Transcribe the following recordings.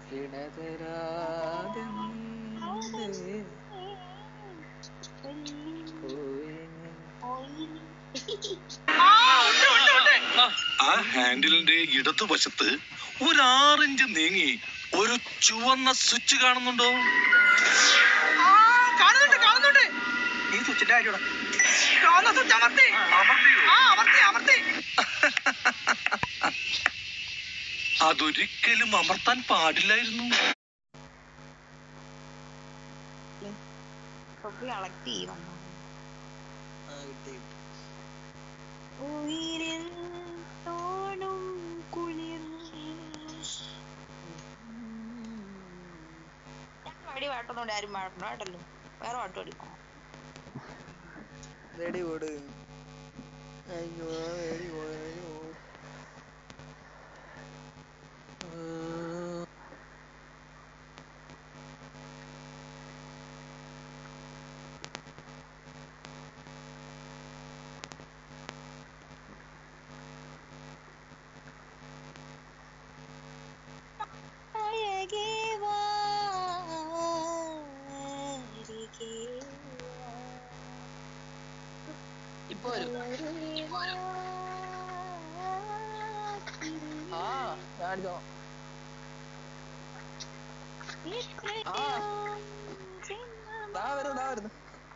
ഇടതരാതെന്തേ പോയി ആ ഹാൻഡിലിന്റെ ഇടതുവശത്ത് ഒരു ആറിഞ്ച് നീങ്ങി ഒരു ചുവന്ന സ്വിച്ച് കാണുന്നുണ്ടോ ആ, കാണുന്നുണ്ട് കാണുന്നുണ്ട് ഈ സ്വിച്ചിന്റെ കാര്യമാണ് കാണുന്ന സ്വിച്ച് അമർത്തി ആ അമർത്തി അമർത്തി അതൊരിക്കലും അമർത്താൻ പാടില്ലായിരുന്നു കളക്ട് ചെയ്യും ആ കിട്ടി ഉയിരിൽ തോടും കുളിർ പാടി പാട്ടൊന്നും ആരും പാടണ്ട കേട്ടല്ലോ വേറെ പാട്ട് പഠിക്കണം വെടി ഓട് അയ്യോ വെടി ഓട് വെടി ഓട് ആ, അഴകേ വാ അരികേ ഇപ്പൊ വരും ആ ഞാൻ അടിച്ചോ ആ. ദാ വരുന്നു ദാ വരുന്നു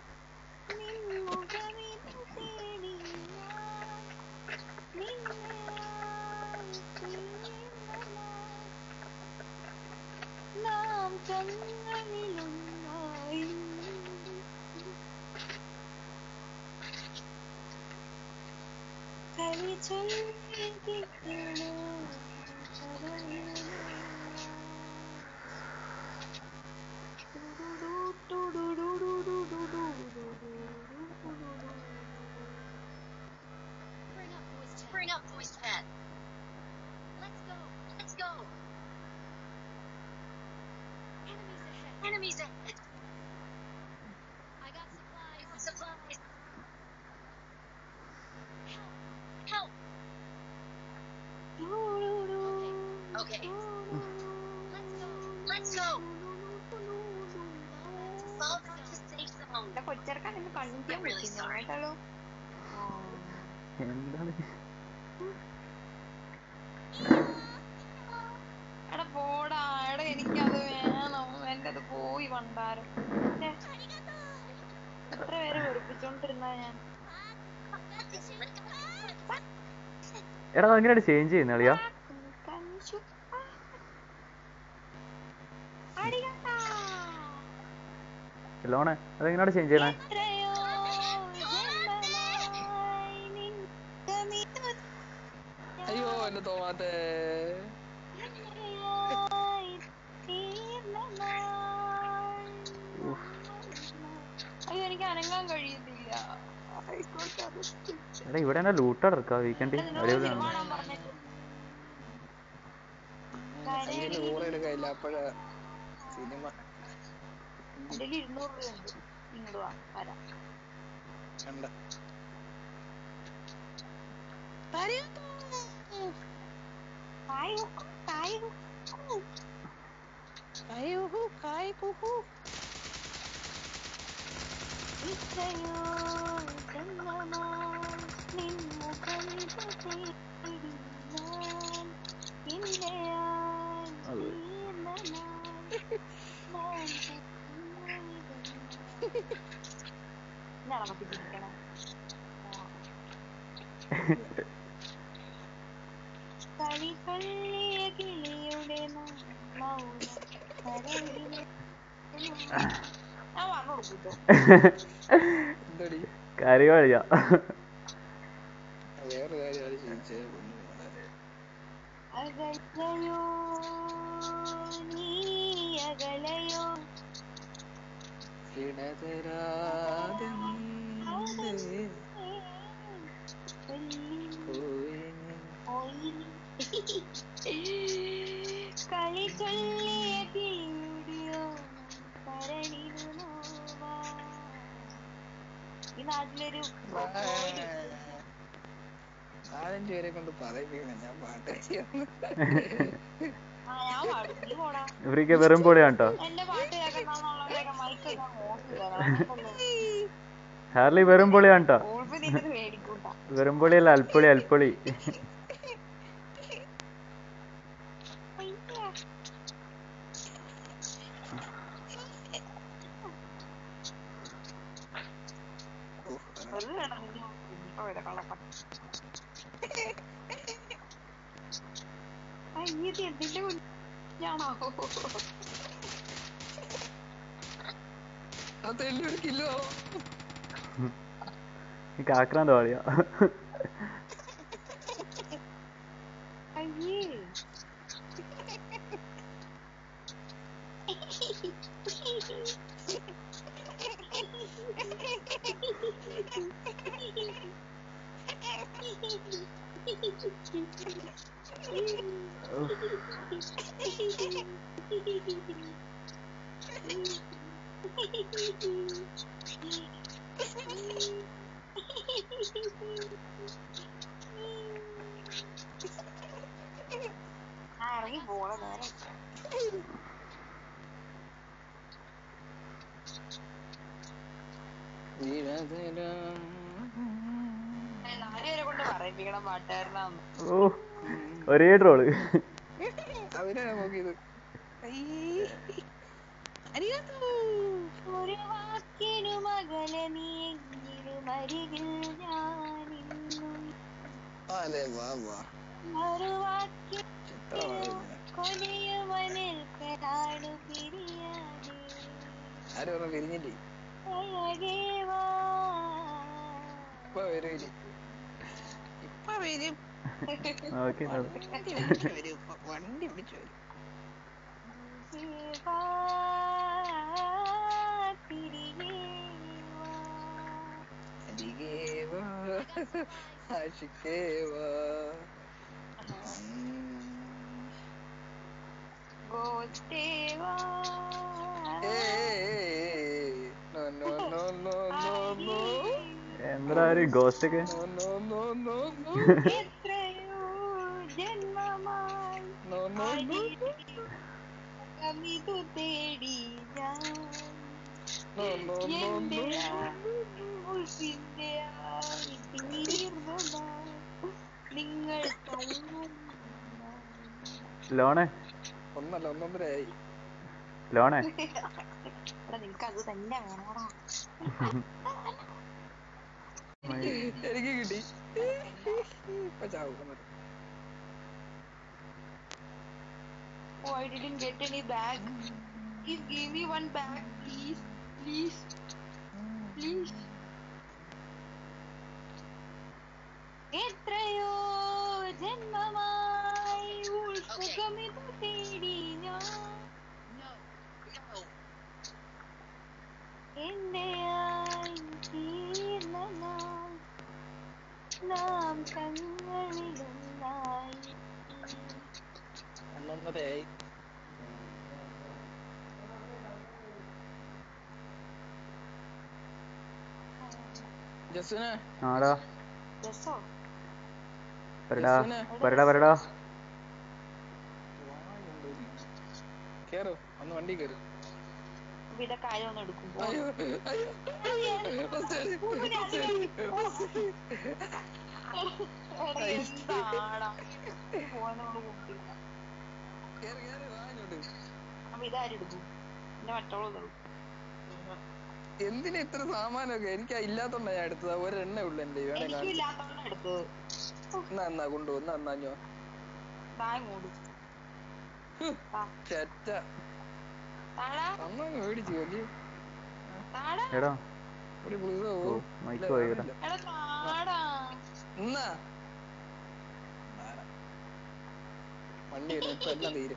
നാം കണ്ണുകളിലൊന്നായി കളി ചൊല്ലിപ്പിക്കണോ Bring up voice chat. Let's go. Let's go. Enemies ahead. Enemies ahead. I got supplies. Supplies. Help. Help. Okay. Let's go. Let's go. Fall back to safe zone. എന്റെ കൊച്ചിറക്കാൻ എന്നെ കണ്ടിക്കാൻ I'm really പറ്റുന്നു sorry. കേട്ടോ എന്താണ് എടാ പോടാ എടാ എനിക്കത് വേണം എന്റെ അത് പോയി പണ്ടാരം ഛെ, എത്ര പേര് വെറുപ്പിച്ചോണ്ടിരുന്ന ഞാൻ എടാ അതെങ്ങനെയാണ് ചേഞ്ച് ചെയ്യുന്ന കളിയാ കഞ്ചു. അടികണ്ടാ. ലോണേ അതെങ്ങനെയാണ് ചേഞ്ച് ചെയ്യണേ എത്രയോ ജന്മമായി നിന്റെ മിഥുനം അയ്യോ എന്റെ തോമാത്തെ ായി തീർന്ന നാൾ. അയ്യോ എനിക്ക് അനങ്ങാൻ കഴിയുന്നില്ല ആയിക്കോട്ടെ, അത് സ്റ്റിച്ച്. എടാ ഇവിടെ എന്നാ ലൂട്ട് എടുക്കാം വീക്കെൻഡ് എടാ, നിന്നോട് അടിപൊളിയാണ് സിനിമ കാണാൻ പറഞ്ഞിട്ട്. കയ്യില് ഊറ എടുക്കാനില്ല അപ്പഴാ സിനിമ എൻ്റെ കയ്യില് ഇരുന്നൂറ് രൂപയുണ്ട് ഇങ്ങോട്ട് വാ വരാം കണ്ട കായ് കുക്കു, കായ് കുക്കു. ഇത്രയോ ജന്മമായി നിൻ മുഖമിത തേടി ഞാൻ ഇന്നയായി അത്. തീർന്ന നാൾ ഞാൻ കണ്ണുനിറഞ്ഞ ഇതാണ് നമുക്ക് ചിരിക്കണേ കളി ചൊല്ലിയ കിളിയുടെ ന- മൗനം കരളിലെ ഞാൻ പറഞ്ഞു കൊടുക്കൂട്ടോ എന്തടി കാര്യം കളിയാ വേറെ കാര്യമാണ് ചോദിച്ചത് പൊന്നു മോളെ. അകലയോ നീ അകലയോ ഇടതരാതെന്തേ പോയി കളി ചൊല്ലിയ കിളിയുടെയോ കരളിലു നോവാ ഈ നാട്ടിലൊരു നാലഞ്ച് പേരെ കൊണ്ട് പറയിപ്പിക്കണം ഞാൻ പാട്ട് ആ ഞാൻ പാടും നീ പോടാ ഇവർക്ക് വെറും പൊളിയാണ് കേട്ടോ എന്റെ പാട്ട് കേൾക്കണമെന്നുള്ളവരൊക്കെ മൈക്ക് ഞാൻ ഓഫ് ഹാർലി വെറും പൊളിയാണ് കേട്ടോ ഉൾപ്പ് നിന്നത് മേടിക്കൂട്ട വെറും പൊളിയല്ല അൽപ്പൊളി അൽപ്പൊളി വെറുതെ വേണം നിന്നെ കൊണ്ടുപോയത് കള്ളപ്പട്ടി അയ്യത് എന്തിന്റെ കുഞ്ഞാണോ അതെല്ലാം കിലോ എനിക്ക് ആക്രാന്ത പാളിയാ അയ്യേ ആ ഇറങ്ങി പോള നേരെ നാലുപേരെ കൊണ്ട് പറയിപ്പിക്കണം പാട്ടുകാരനാന്ന് ഓ ഒരേ ട്രോള് അതിനാണ് നോക്കിയത് ഒരു വാക്കിനു മകളെ നീങ്ങിലും അരികിൽ ഞാനിന്നും അതെ വാ വാ ഒരു വാക്കിൽ ചിത്രമാണ് കൊലയുമനിൽ കരാടു പിരിയാതെ ആരും പറഞ്ഞു പിരിഞ്ഞില്ലേ അഴകേ വാ ഇപ്പൊ വരും ഇപ്പൊ വരും നോക്കി വണ്ടി പിടിച്ചു വരും ഇപ്പൊ. വണ്ടി പിടിച്ചു വരും വാ, തിരികെ വാ. അരികെ വാ ആഷിക്കേ വാ ഉം. ഗോസ്റ്റേ വാ. ഏയ്. No, no, no, no, no, no. എന്താ ഒരു ഗോസ്റ്റ് ഒക്കെ No, no, no, no, no. എത്രയോ ജന്മമായി No, no, no, no. അകമിതു തേടി ഞാൻ No, no, no, എന്റെ no. ഉൾപ്പിന്റെ ആയി തീർന്നതാ നിങ്ങൾ ലോണേ ഒന്നല്ല ഒന്നൊന്നരയായി ലോണേ നിനക്ക് അത് തന്നെ വേണോടാ എനിക്ക് കിട്ടി ഇപ്പൊ ചാവും എന്നിട്ട്. Oh, I didn't get any bag. Please give me one bag, please. Please. Please. എത്രയോ ജന്മമായി ഉത്സുഖമിതു തേടി ഞാൻ എന്റെ തീർന്ന നാൾ നാം കങ്ങളിലൊന്നായി ഒന്നൊന്നരയായി ജസുനെ ആടാ രസോ വരടാ വരടാ വരടാ കേറോ ഒന്ന് വണ്ടി കേറ് ഇവിടെ കാര്യം ഒന്ന് എടുക്കും പോ. അയ്യോ അയ്യോ ബസ് കേറ്, ബസ് കേറ്, ബസ് കേറ്. എടാ, എന്താടാ പോവാനോട് കൂട്ടില്ല കേറ്, കേറ്, വാ ഇങ്ങോട്ട്. അപ്പൊ ഇതാരും എടുക്കും എന്റെ മറ്റോളം ഇതുള്ളൂ എന്തിനാ ഇത്ര സാമാനമൊക്കെ എനിക്ക് ഇല്ലാത്തോണ്ടാ ഞാൻ എടുത്തത് ഒരെണ്ണേ ഉള്ളു എന്റെ വേണേ എനിക്കും കാണിച്ചു ഇല്ലാത്തോണ്ടാ എടുത്തത് എന്നാ എന്നാ കൊണ്ടുപോ എന്നാ എന്നാ ഞോ താഴെ മൂട് ചെറ്റ താഴാ അമ്മ മേടിച്ചു വലിയ താഴാ എടാ ഒരു ബ്ലൂസോ ഓ മൈക്ക് പോയിടാ എടാ താടാ എന്നാ നാടാ. വണ്ടി വരും ഇപ്പൊ എല്ലാം തീരും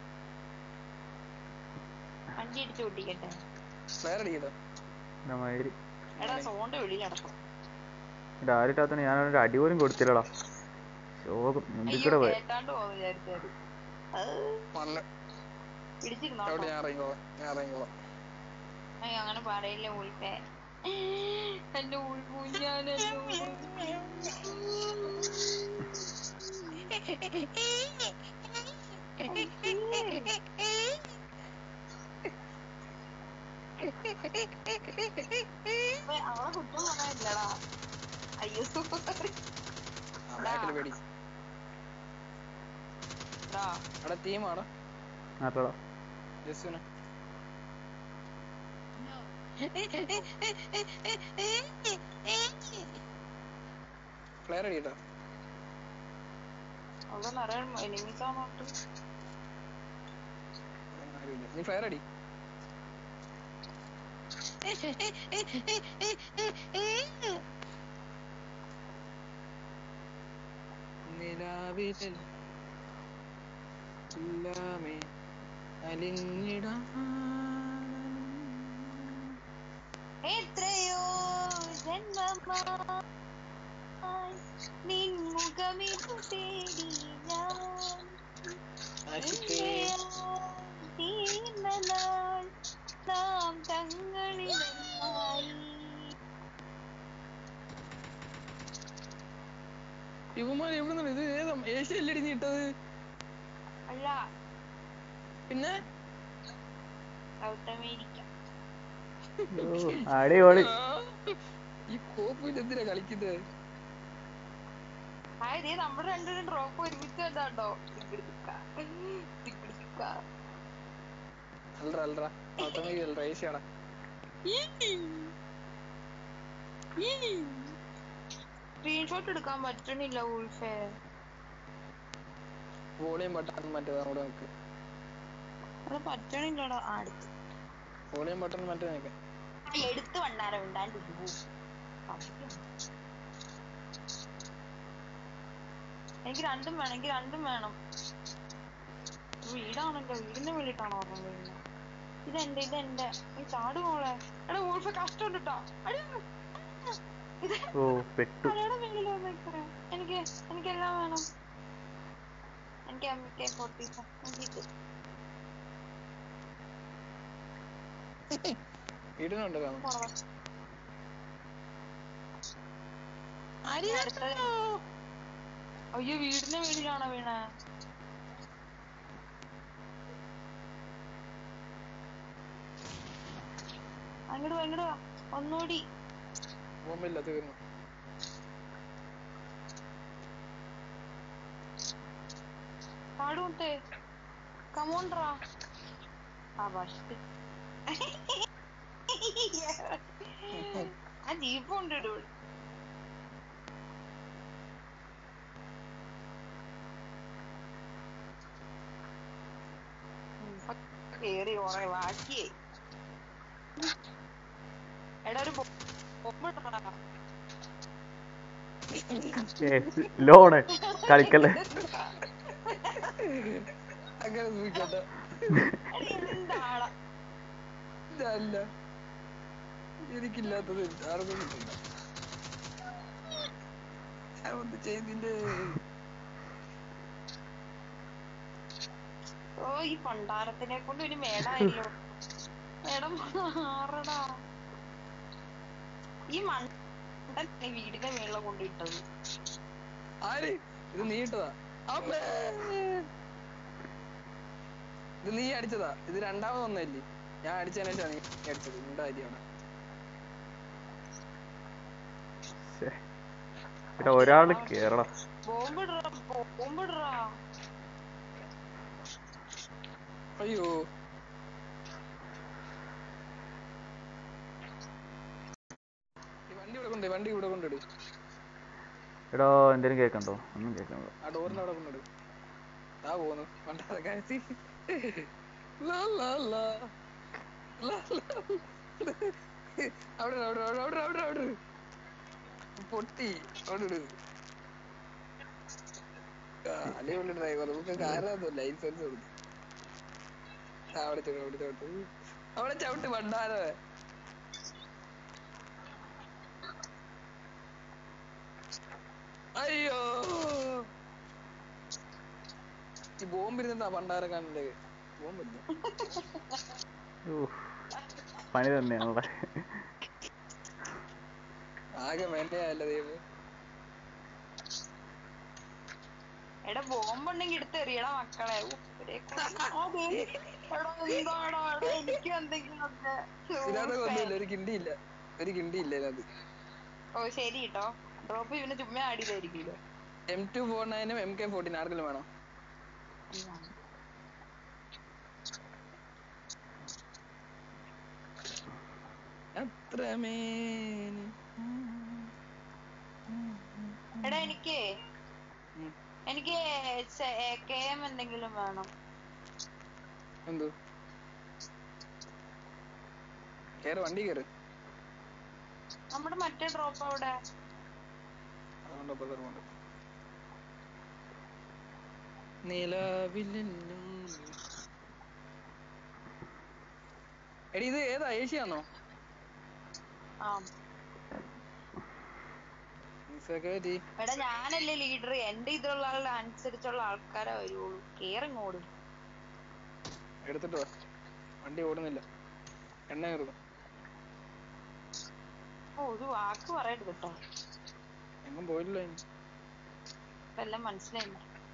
വണ്ടി ഇടിച്ച് പൊട്ടിക്കട്ടെ വേറെ അടിക്കട്ടോ മയിരി എടാ സോണ്ട വെളിയിൽ അടക്കം ഇത് ആരിട്ടാത്തോണ്ട് ഞാനൊരു അടി പോലും കൊടുത്തില്ലടാ ശോകം മുമ്പിൽ അയ്യോ കൂടെ പോയി കേട്ടാണ്ട് പോന്ന് വിചാരിച്ചാല് വന്ന് പിടിച്ചിരുന്നോ അവിടെ ഞാൻ ഇറങ്ങിക്കോളാം ഞാൻ ഇറങ്ങിക്കോളാം അയ്യോ അങ്ങനെ പറയില്ലേ ഉൾപ്പേ എന്റെ ഉൾകുഞ്ഞാൻ എന്റെ അവളെ കുറ്റം പറയാനില്ലടാ അയ്യോ sorry. ബാക്കിൽ പേടി ടാ. അവിടെ ടീമാണോ ആട്ടോടാ ജസ്സുന് പ്ലെയർ അടിക്കട്ടോ അവിടെ നിറയെ enemies ആണോട്ട്. ആരുമില്ല നീ ഫ്ലെയർ അടി നിലാവിതൽ എല്ലാമേ അലിഞ്ഞിടാ എത്രയോ ജന്മമായി നിൻ മുഖമിതു തേടി ഞാൻ ആശിക്കേ തീർന്ന നാൾ നാം തങ്ങളിലായി ഇവന്മാർ എവിടെ നിന്നാണ് ഇത് ഏതാ ഏഷ്യ അല്ലടി നീ ഇട്ടത് അല്ല പിന്നെ സൗത്ത് അമേരിക്ക ഓ, അടിപൊളി ആ, ഈ കോപ്പിൽ എന്തിനാ കളിക്കുന്നത് ആ ഇതേ നമ്മുടെ രണ്ടുപേരും ഡ്രോപ്പ് ഒരുമിച്ച് കണ്ടാണ്ടോ അല്ലറ അല്ലറ ഓട്ടോമാറ്റിക് അല്ലറ ഏഷ്യാടാ സ്ക്രീൻഷോട്ട് എടുക്കാൻ പറ്റണില്ല ഉൾഫേ വോളിയം ബട്ടൺ മറ്റേ അവിടെ നോക്ക് അത് പറ്റണില്ലടാ ആ എടുത്ത് വോളിയം ബട്ടൺ മറ്റേ നോക്ക് ആ, എടുത്ത് വണ്ടാരം ഉണ്ടാണ്ട് എനിക്ക് രണ്ടും വേണം എനിക്ക് രണ്ടും വേണം വീടാണല്ലോ വീടിന്റെ വേണ്ടിട്ടാണോ ഓർമ്മ വീഴുന്നത് ഇതെന്റെ ഇതെന്റെ ഈ ചാട് മോളെ എടാ ഊൾഫ കഷ്ടമുണ്ട് കേട്ടോ ഇത് ഓ പെട്ടു മലയുടെ മേളിൽ വന്ന് നിൽക്കണേ എനിക്ക് എനിക്കെല്ലാം വേണം എനിക്ക് എം കെ ഫോർട്ടി എനിക്ക് വീടിനുണ്ട് കാണും കുറവാ അടുത്തത് അയ്യോ വീടിന്റെ മേളിലാണോ വീണേ അങ്ങോട്ട് വാ, അങ്ങോട്ട് വാ. ഒന്നുകൂടി ബോംബില്ല തീർന്നു പാടുമുട്ടേ കമോണ്ട്രാ ആ ബസ്റ്റ് ആ ജീപ്പ് ഉണ്ട് ഇടൂ കേറി കൊറേ ബാക്കിയേ എടാ ഒരു ബൊമ്മ ഇടടാ. ലോണ് കളിക്കല്ലേ അങ്ങനെ സൂക്ഷിക്കട്ടെ എടി, എന്താടാ ഇതല്ല എനിക്കില്ലാത്തത് ആർക്കും കിട്ടില്ല ഞാൻ ഒന്ന് ചെയ്തില്ലേ ഓ ഈ പണ്ടാരത്തിനെ കൊണ്ട് ഒരു മേടായല്ലോ മേടം മാറടാ ഈ മണ്ടൻ ഈ വീടിന്റെ മേളിലെ കൊണ്ടിട്ടത് ആര് ഇത് നീ ഇട്ടതാ അമ്മേ ഇത് നീ അടിച്ചതാ ഇത് രണ്ടാമത് ഒന്നല്ലേ ഞാൻ അടിച്ചതിന് ശേഷം നീ അടിച്ചത് നിന്റെ കാര്യമാണ് ശ്ശെ. എടാ ഒരാള് കേറടാ ബോംബിടറാ ബോംബിടറാ അയ്യോ ഈ വണ്ടി ഇവിടെ കൊണ്ടുപോയി വണ്ടി ഇവിടെ കൊണ്ടിട് എടോ എന്തേലും കേക്കണ്ടോ ഒന്നും കേക്കണ്ടോ ആ ഡോറിന്റെ അവിടെ കൊണ്ടിട് ആ പോന്നു വണ്ടാതെ കാര്യത്തി ലാ, ലാ, ലാ. ലാ, ലാ. അവിടെ ഇട്, അവിടെ ഇട്, അവിടെ ഇട്, അവിടെ ഇട്, അവിടെ ഇട്. പൊട്ടി അവിടെ ഇട് അടിപൊളി ഡ്രൈവർ നമുക്ക് കാരണം ലൈസൻസ് കൊടുത്തു ആ, അവിടെ ചവിട്ട് അവിടെ ചവിട്ട് അവിടെ ചവിട്ട് വണ്ടാരോ അയ്യോ ഈ ബോംബിരുന്നാ പണ്ടാരം കാണണ്ടേ ബോംബില്ല ഊഫ്. പണി തന്നെയാണല്ലേ ആകെ മെനയല്ല ദൈവം എടാ ബോംബുണ്ടെങ്കി എടുത്ത് എറിയടാ മക്കളെ ഉഫ്, ഇവരെ കൊണ്ട് ആ ദേ, എടാ എന്താടാ എടാ എനിക്ക് എന്തെങ്കിലും ഒക്കെ. ഇതിനകത്ത് ഒന്നുമില്ല ഒരു കിണ്ടിയില്ല ഒരു കിണ്ടിയില്ല ഇതിനകത്ത് ഓ ശരി കേട്ടോ ഡ്രോപ്പ് ഇവന് ചുമ്മാ ആടിയതായിരിക്കുമല്ലോ എം ടു ഫോർ നയനും എം കെ ഫോർട്ടീൻ ആർക്കെങ്കിലും വേണോ അത്രമേനി എടാ എനിക്ക് ഉം. എനിക്ക് കെ എം എന്തെങ്കിലും വേണം എന്തോ കേറ് വണ്ടി കേറ് നമ്മുടെ മറ്റേ ഡ്രോപ്പ് അവിടെ അതുകൊണ്ടപ്പോ തരുമുണ്ട് നിലവിലെന്നും എടി ഇത് ഏതാ ഏഷ്യാന്നോ ആ സെക്യൂരിറ്റി എടാ ഞാനല്ലേ ലീഡർ എന്റെ ഇതിലുള്ള ആളുടെ അനുസരിച്ചുള്ള ആൾക്കാരെ വരുള്ളൂ കേറിങ്ങോടും എടുത്തിട്ട് വാ വണ്ടി ഓടുന്നില്ല എണ്ണ കയറുന്നു ഓ ഒരു വാക്ക് പറയരുത് കേട്ടോ എങ്ങും പോയില്ല ഇനി ഇപ്പൊ എല്ലാം മനസ്സിലായി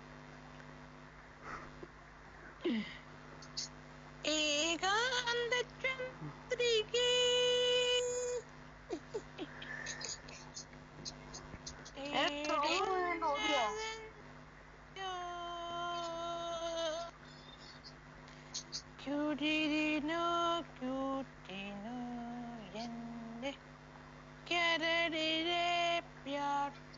എടാ, troll വീഴുന്നു, ഓടിയോ? ക്യൂട്ടിനോ ക്യൂട്ടിനോ എന്റെ കരടിലെ പ്യാർ